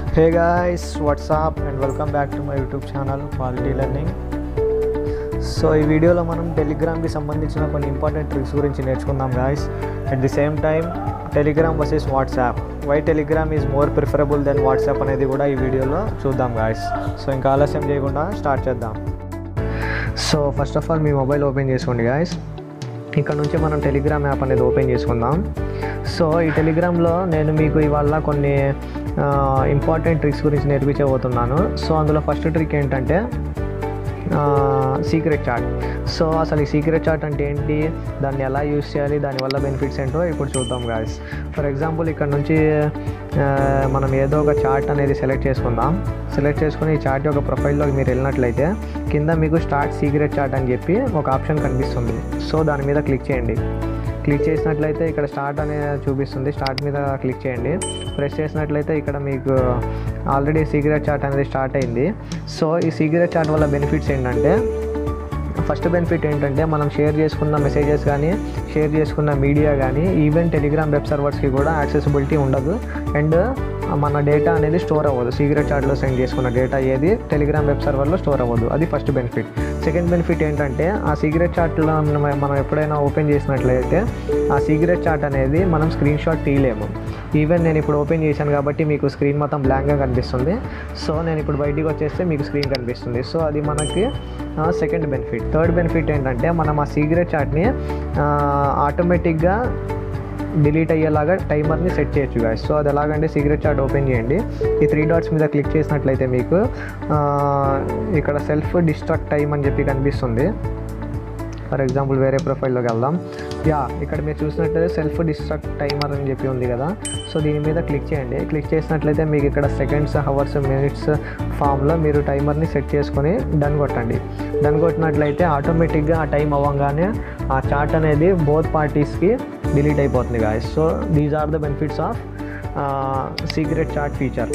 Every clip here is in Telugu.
Hey guys what's up and welcome back to my YouTube channel quality learning so ఈ వీడియోలో మనం టెలిగ్రామ్కి సంబంధించిన కొన్ని ఇంపార్టెంట్ ట్రిక్స్ గురించి నేర్చుకుందాం guys at the same time Telegram versus WhatsApp why Telegram is more preferable than WhatsApp అనేది కూడా ఈ వీడియోలో చూద్దాం గాయస్ సో ఇంకా ఆలస్యం చేయకుండా స్టార్ట్ చేద్దాం సో ఫస్ట్ ఆఫ్ ఆల్ మీ మొబైల్ ఓపెన్ చేసుకోండి గాయస్ ఇక్కడ నుంచి మనం టెలిగ్రామ్ యాప్ అనేది ఓపెన్ చేసుకుందాం సో ఈ టెలిగ్రామ్లో నేను మీకు ఇవాళ కొన్ని ఇంపార్టెంట్ ట్రిక్స్ గురించి నేర్పించబోతున్నాను సో అందులో ఫస్ట్ ట్రిక్ ఏంటంటే సీక్రెట్ చాట్ సో అసలు ఈ సీక్రెట్ చాట్ అంటే ఏంటి దాన్ని ఎలా యూస్ చేయాలి దానివల్ల బెనిఫిట్స్ ఏంటో ఇప్పుడు చూద్దాం గాయస్ ఫర్ ఎగ్జాంపుల్ ఇక్కడ నుంచి ఆ, మనం ఏదో ఒక చార్ట్ అనేది సెలెక్ట్ చేసుకుందాం సెలెక్ట్ చేసుకుని ఈ చార్ట్ యొక్క ప్రొఫైల్లోకి మీరు వెళ్ళినట్లయితే కింద మీకు స్టార్ట్ సీక్రెట్ చాట్ అని చెప్పి ఒక ఆప్షన్ కనిపిస్తుంది సో దాని మీద క్లిక్ చేయండి క్లిక్ చేసినట్లయితే ఇక్కడ స్టార్ట్ అనే చూపిస్తుంది స్టార్ట్ మీద క్లిక్ చేయండి ప్రెస్ చేసినట్లయితే ఇక్కడ మీకు ఆల్రెడీ సీక్రెట్ చాట్ అనేది స్టార్ట్ అయింది సో ఈ సీక్రెట్ చాట్ వల్ల బెనిఫిట్స్ ఏంటంటే ఫస్ట్ బెనిఫిట్ ఏంటంటే మనం షేర్ చేసుకున్న మెసేజెస్ కానీ షేర్ చేసుకున్న మీడియా కానీ ఈవెన్ టెలిగ్రామ్ వెబ్ సర్వర్స్కి కూడా యాక్సెసిబిలిటీ ఉండదు అండ్ మన డేటా అనేది స్టోర్ అవ్వదు సీక్రెట్ చాట్లో సెండ్ చేసుకున్న డేటా ఏది టెలిగ్రామ్ వెబ్ సర్వర్లో స్టోర్ అవ్వదు అది ఫస్ట్ బెనిఫిట్ సెకండ్ బెనిఫిట్ ఏంటంటే ఆ సీక్రెట్ చాట్లో మనం ఎప్పుడైనా ఓపెన్ చేసినట్లయితే ఆ సీక్రెట్ చాట్ అనేది మనం స్క్రీన్ షాట్ తీయలేము ఈవెన్ నేను ఇప్పుడు ఓపెన్ చేశాను కాబట్టి మీకు స్క్రీన్ మొత్తం బ్లాంక్గా కనిపిస్తుంది సో నేను ఇప్పుడు బయటికి వచ్చేస్తే మీకు స్క్రీన్ కనిపిస్తుంది సో అది మనకి సెకండ్ బెనిఫిట్ థర్డ్ బెనిఫిట్ ఏంటంటే మనం ఆ సీక్రెట్ చాట్ని ఆటోమేటిక్గా డిలీట్ అయ్యేలాగా టైమర్ని సెట్ చేయొచ్చు గాయస్ సో అది ఎలాగంటే సీక్రెట్ చాట్ ఓపెన్ చేయండి ఈ త్రీ డాట్స్ మీద క్లిక్ చేసినట్లయితే మీకు ఆ, ఇక్కడ సెల్ఫ్ డిస్ట్రక్ట్ టైం అని చెప్పి కనిపిస్తుంది ఫర్ ఎగ్జాంపుల్ వేరే ప్రొఫైల్లోకి వెళ్దాం యా ఇక్కడ మీరు చూసినట్లయితే సెల్ఫ్ డిస్ట్రక్ట్ టైమర్ అని చెప్పి ఉంది కదా సో దీని మీద క్లిక్ చేయండి క్లిక్ చేసినట్లయితే మీకు ఇక్కడ సెకండ్స్ హవర్స్ మినిట్స్ ఫామ్లో మీరు టైమర్ని సెట్ చేసుకొని డన్ కొట్టండి డన్ కొట్టినట్లయితే ఆటోమేటిక్గా ఆ టైం అవ్వగానే ఆ చార్ట్ అనేది బోత్ పార్టీస్కి డిలీట్ అయిపోతుంది guys so these are the benefits of secret chat feature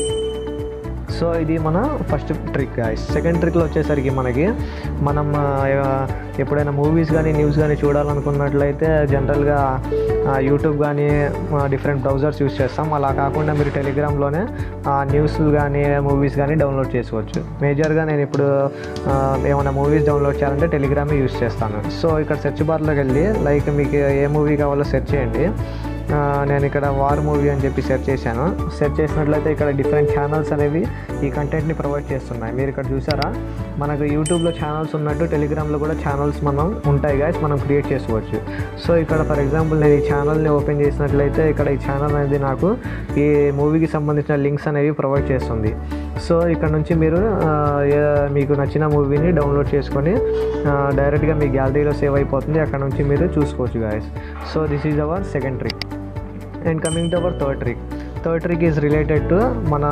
so ఇది మన ఫస్ట్ ట్రిక్ గాయస్ సెకండ్ ట్రిక్లో వచ్చేసరికి మనకి మనం ఆ, ఎప్పుడైనా మూవీస్ కానీ న్యూస్ కానీ చూడాలనుకున్నట్లయితే జనరల్గా యూట్యూబ్ కానీ డిఫరెంట్ బ్రౌజర్స్ యూస్ చేస్తాం అలా కాకుండా మీరు టెలిగ్రామ్లోనే న్యూస్ కానీ మూవీస్ కానీ డౌన్లోడ్ చేసుకోవచ్చు మేజర్గా నేను ఇప్పుడు ఆ, ఏమైనా మూవీస్ డౌన్లోడ్ చేయాలంటే టెలిగ్రామే యూస్ చేస్తాను సో ఇక్కడ సెర్చ్ బార్లోకి వెళ్ళి లైక్ మీకు ఏ మూవీ కావాలో సెర్చ్ చేయండి ఆ, నేను ఇక్కడ వార్ మూవీ అని చెప్పి సెర్చ్ చేశాను సెర్చ్ చేసినట్లయితే ఇక్కడ డిఫరెంట్ ఛానల్స్ అనేవి ఈ కంటెంట్ని ప్రొవైడ్ చేస్తున్నాయి మీరు ఇక్కడ చూసారా మనకు యూట్యూబ్లో ఛానల్స్ ఉన్నట్టు టెలిగ్రామ్లో కూడా ఛానల్స్ మనం ఉంటాయి గాయస్ మనం క్రియేట్ చేసుకోవచ్చు సో ఇక్కడ ఫర్ ఎగ్జాంపుల్ నేను ఈ ఛానల్ని ఓపెన్ చేసినట్లయితే ఇక్కడ ఈ ఛానల్ అనేది నాకు ఈ మూవీకి సంబంధించిన లింక్స్ అనేవి ప్రొవైడ్ చేస్తుంది సో ఇక్కడ నుంచి మీరు ఆ, ఏ- మీకు నచ్చిన మూవీని డౌన్లోడ్ చేసుకొని డైరెక్ట్గా మీ గ్యాలరీలో సేవ్ అయిపోతుంది అక్కడ నుంచి మీరు చూసుకోవచ్చు guys so this is our second trick and coming to our third trick third trick is related to మన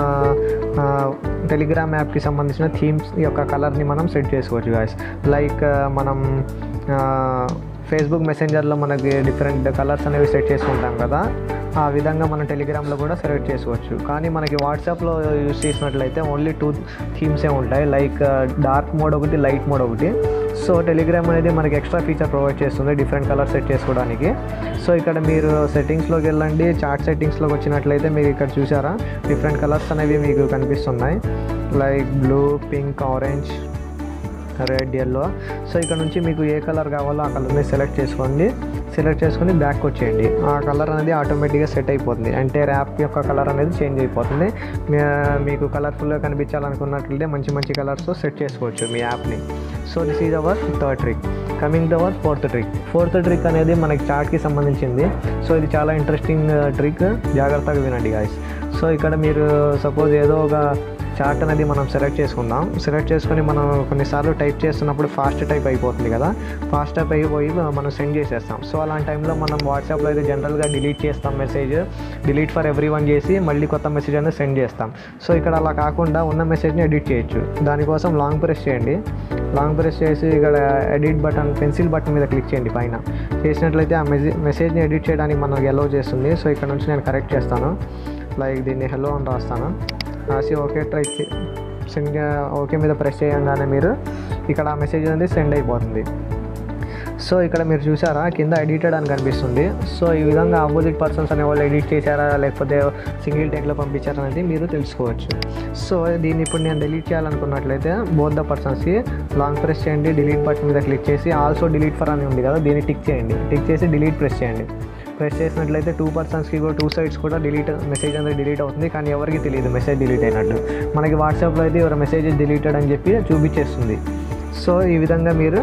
టెలిగ్రామ్ యాప్కి సంబంధించిన థీమ్స్ యొక్క కలర్ని మనం సెట్ చేసుకోవచ్చు గాయస్ లైక్ మనం ఫేస్బుక్ మెసెంజర్లో మనకి డిఫరెంట్ కలర్స్ అనేవి సెట్ చేసుకుంటాం కదా ఆ విధంగా మనం టెలిగ్రామ్లో కూడా సెలెక్ట్ చేసుకోవచ్చు కానీ మనకి వాట్సాప్లో యూస్ చేసినట్లయితే ఓన్లీ టూ థీమ్సే ఉంటాయి లైక్ డార్క్ మోడ్ ఒకటి లైట్ మోడ్ ఒకటి సో టెలిగ్రామ్ అనేది మనకి ఎక్స్ట్రా ఫీచర్ ప్రొవైడ్ చేస్తుంది డిఫరెంట్ కలర్ సెట్ చేసుకోవడానికి సో ఇక్కడ మీరు సెట్టింగ్స్లోకి వెళ్ళండి చార్ట్ సెట్టింగ్స్లోకి వచ్చినట్లయితే మీరు ఇక్కడ చూసారా డిఫరెంట్ కలర్స్ అనేవి మీకు కనిపిస్తున్నాయి like blue pink orange red yellow so ఇక్కడ నుంచి మీకు ఏ కలర్ కావాలో ఆ కలర్ని సెలెక్ట్ చేసుకోండి సెలెక్ట్ చేసుకొని బ్యాక్ వచ్చేయండి ఆ కలర్ అనేది ఆటోమేటిక్గా సెట్ అయిపోతుంది అంటే ర్యాప్ యొక్క కలర్ అనేది చేంజ్ అయిపోతుంది మీ- మీకు కలర్ఫుల్గా కనిపించాలనుకున్నట్లయితే మంచి మంచి కలర్స్తో సెట్ చేసుకోవచ్చు మీ యాప్ని so this is our third trick coming to our fourth trick fourth trick అనేది మనకి చార్ట్కి సంబంధించింది సో ఇది చాలా ఇంట్రెస్టింగ్ ట్రిక్ జాగ్రత్తగా వినండి గాయస్ సో ఇక్కడ మీరు సపోజ్ ఏదో ఒక చార్ట్ అనేది మనం సెలెక్ట్ చేసుకుందాం సెలెక్ట్ చేసుకొని మనం కొన్నిసార్లు టైప్ చేస్తున్నప్పుడు ఫాస్ట్ టైప్ అయిపోతుంది కదా ఫాస్ట్ టైప్ అయిపోయి మనం సెండ్ చేసేస్తాం సో అలాంటి టైంలో మనం వాట్సాప్లో అయితే జనరల్గా డిలీట్ చేస్తాం message delete for everyone చేసి మళ్ళీ కొత్త మెసేజ్ అనేది సెండ్ చేస్తాం సో ఇక్కడ అలా కాకుండా ఉన్న మెసేజ్ని ఎడిట్ చేయొచ్చు దానికోసం లాంగ్ ప్రెస్ చేయండి లాంగ్ ప్రెస్ చేసి ఇక్కడ ఎడిట్ బటన్ పెన్సిల్ బటన్ మీద క్లిక్ చేయండి పైన చేసినట్లయితే ఆ మెసేజ్ మెసేజ్ని ఎడిట్ చేయడానికి మనకు ఎలో చేస్తుంది సో ఇక్కడ నుంచి నేను కరెక్ట్ చేస్తాను లైక్ దీన్ని హెలో అని రాస్తాను రాసి ఓకే ట్రై సెండ్ ఓకే మీద ప్రెస్ చేయగానే మీరు ఇక్కడ ఆ మెసేజ్ అనేది సెండ్ అయిపోతుంది సో ఇక్కడ మీరు చూసారా కింద ఎడిటెడ్ అని కనిపిస్తుంది సో ఈ విధంగా ఆపోజిట్ పర్సన్స్ అనే వాళ్ళు ఎడిట్ చేశారా లేకపోతే సింగిల్ టెక్లో పంపించారా అనేది మీరు తెలుసుకోవచ్చు సో దీన్ని ఇప్పుడు నేను డిలీట్ చేయాలనుకున్నట్లయితే బోత్ ద పర్సన్స్కి లాంగ్ ప్రెస్ చేయండి డిలీట్ బటన్ మీద క్లిక్ చేసి ఆల్సో డిలీట్ ఫర్ అని ఉంది కదా దీన్ని టిక్ చేయండి టిక్ చేసి డిలీట్ ప్రెస్ చేయండి ప్రెస్ చేసినట్లయితే టూ పర్సన్స్కి కూడా టూ సైడ్స్ కూడా డిలీట్ మెసేజ్ అనేది డిలీట్ అవుతుంది కానీ ఎవరికి తెలియదు మెసేజ్ డిలీట్ అయినట్టు మనకి వాట్సాప్లో అయితే ఎవరు మెసేజ్ డిలీటెడ్ అని చెప్పి చూపించేస్తుంది సో ఈ విధంగా మీరు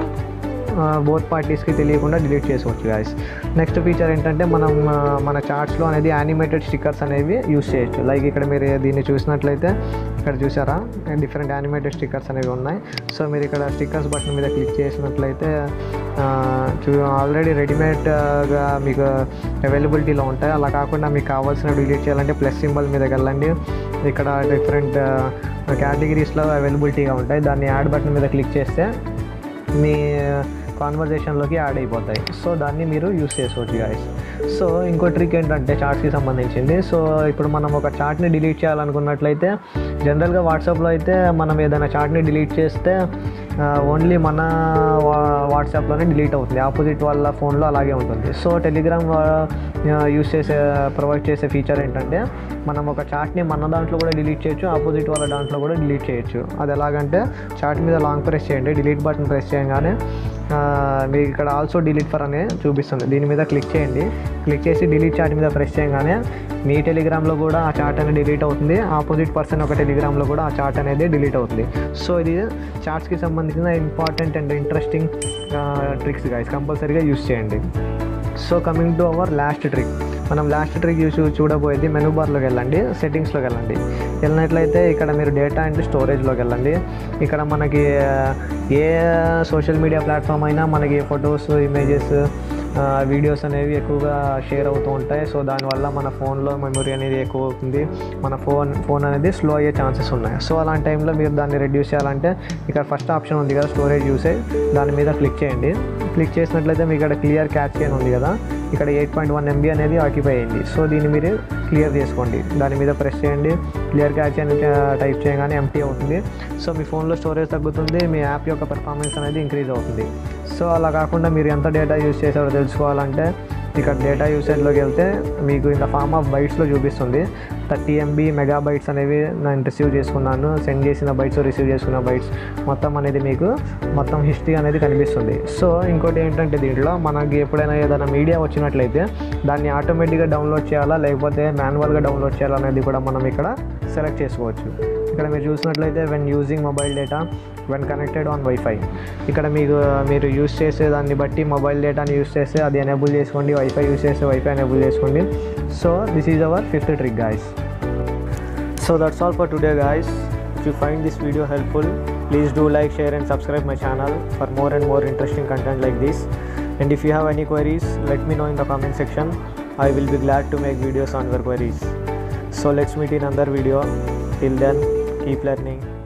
బోత్ పార్టీస్కి తెలియకుండా డిలీట్ చేసుకోవచ్చు గాయస్ నెక్స్ట్ ఫీచర్ ఏంటంటే మనం ఆ, మన చార్ట్స్లో అనేది యానిమేటెడ్ స్టిక్కర్స్ అనేవి యూస్ చేయొచ్చు లైక్ ఇక్కడ మీరు దీన్ని చూసినట్లయితే ఇక్కడ చూసారా డిఫరెంట్ యానిమేటెడ్ స్టిక్కర్స్ అనేవి ఉన్నాయి సో మీరు ఇక్కడ స్టిక్కర్స్ బటన్ మీద క్లిక్ చేసినట్లయితే ఆ, చూ ఆల్రెడీ రెడీమేడ్గా మీకు అవైలబిలిటీలో ఉంటాయి అలా కాకుండా మీకు కావాల్సిన డిలీట్ చేయాలంటే ప్లస్ సింబల్ మీదకి వెళ్ళండి ఇక్కడ డిఫరెంట్ కేటగిరీస్లో అవైలబిలిటీగా ఉంటాయి దాన్ని యాడ్ బటన్ మీద క్లిక్ చేస్తే మీ కాన్వర్జేషన్లోకి యాడ్ అయిపోతాయి సో దాన్ని మీరు యూస్ చేసుకోవచ్చు గాయస్ సో ఇంకో ట్రిక్ ఏంటంటే చార్ట్స్కి సంబంధించింది సో ఇప్పుడు మనం ఒక చార్ట్ని డిలీట్ చేయాలనుకున్నట్లయితే జనరల్గా వాట్సాప్లో అయితే మనం ఏదైనా చార్ట్ని డిలీట్ చేస్తే ఓన్లీ మన వా- వాట్సాప్లోనే డిలీట్ అవుతుంది ఆపోజిట్ వాళ్ళ ఫోన్లో అలాగే ఉంటుంది సో టెలిగ్రామ్ యూస్ చేసే ప్రొవైడ్ చేసే ఫీచర్ ఏంటంటే మనం ఒక చార్ట్ని మన దాంట్లో కూడా డిలీట్ చేయొచ్చు ఆపోజిట్ వాళ్ళ దాంట్లో కూడా డిలీట్ చేయొచ్చు అది ఎలాగంటే చార్ట్ మీద లాంగ్ ప్రెస్ చేయండి డిలీట్ బటన్ ప్రెస్ చేయగానే ఆ, మీకు ఇక్కడ ఆల్సో డిలీట్ ఫర్ అనే చూపిస్తుంది దీని మీద క్లిక్ చేయండి క్లిక్ చేసి డిలీట్ చార్ట్ మీద ప్రెస్ చేయగానే మీ టెలిగ్రామ్లో కూడా ఆ చార్ట్ అనేది డిలీట్ అవుతుంది ఆపోజిట్ పర్సన్ ఒక టెలిగ్రామ్లో కూడా ఆ చార్ట్ అనేది డిలీట్ అవుతుంది సో ఇది చార్ట్స్కి సంబంధించిన important and interesting tricks guys కంపల్సరీగా యూస్ చేయండి so coming to our last trick మనం లాస్ట్ ట్రిక్ చూసి చూడబోయేది మెనూ బార్లోకి వెళ్ళండి సెట్టింగ్స్లోకి వెళ్ళండి వెళ్ళినట్లయితే ఇక్కడ మీరు డేటా అండ్ స్టోరేజ్లోకి వెళ్ళండి ఇక్కడ మనకి ఆ, ఏ సోషల్ మీడియా ప్లాట్ఫామ్ అయినా మనకి ఫొటోస్ ఇమేజెస్ వీడియోస్ అనేవి ఎక్కువగా షేర్ అవుతూ ఉంటాయి సో దానివల్ల మన ఫోన్లో మెమొరీ అనేది ఎక్కువ అవుతుంది మన ఫోన్ ఫోన్ అనేది స్లో అయ్యే ఛాన్సెస్ ఉన్నాయి సో అలాంటి టైంలో మీరు దాన్ని రెడ్యూస్ చేయాలంటే ఇక్కడ ఫస్ట్ ఆప్షన్ ఉంది కదా స్టోరేజ్ యూసేజ్ దాని మీద క్లిక్ చేయండి క్లిక్ చేసినట్లయితే మీకు ఇక్కడ క్లియర్ క్యాచ్ అని ఉంది కదా ఇక్కడ ఎయిట్ పాయింట్ వన్ ఎంబీ అనేది ఆక్యుపై అయింది సో దీన్ని మీరు క్లియర్ చేసుకోండి దాని మీద ప్రెస్ చేయండి క్లియర్ క్యాచ్ అని టైప్ చేయగానే ఎంటీ అవుతుంది సో మీ ఫోన్లో స్టోరేజ్ తగ్గుతుంది మీ యాప్ యొక్క పెర్ఫార్మెన్స్ అనేది ఇంక్రీజ్ అవుతుంది సో అలా కాకుండా మీరు ఎంత డేటా యూస్ చేశారో తెలుసుకోవాలంటే ఇక్కడ డేటా యూసేజ్లోకి వెళ్తే మీకు ఇంత ఫార్మ్ ఆఫ్ బైట్స్లో చూపిస్తుంది థర్టీ ఎంబీ మెగా బైట్స్ అనేవి నేను రిసీవ్ చేసుకున్నాను సెండ్ చేసిన బైట్స్ రిసీవ్ చేసుకున్న బైట్స్ మొత్తం అనేది మీకు మొత్తం హిస్టరీ అనేది కనిపిస్తుంది సో ఇంకోటి ఏంటంటే దీంట్లో మనకి ఎప్పుడైనా ఏదైనా మీడియా వచ్చినట్లయితే దాన్ని ఆటోమేటిక్గా డౌన్లోడ్ చేయాలా లేకపోతే మాన్యువల్గా డౌన్లోడ్ చేయాలా అనేది కూడా మనం ఇక్కడ సెలెక్ట్ చేసుకోవచ్చు ఇక్కడ మీరు చూసినట్లయితే when using mobile data when connected on wifi ఇక్కడ మీకు మీరు యూస్ చేసే దాన్ని బట్టి మొబైల్ డేటాని యూస్ చేస్తే అది ఎనేబుల్ చేసుకోండి వైఫై యూస్ చేస్తే వైఫై ఎనేబుల్ చేసుకోండి so this is our fifth trick guys so that's all for today guys if you find this video helpful please do like share and subscribe my channel for more and more interesting content like this. And if you have any queries, let me know in the comment section. I will be glad to make videos on your queries. So let's meet in another video. Till then, keep learning.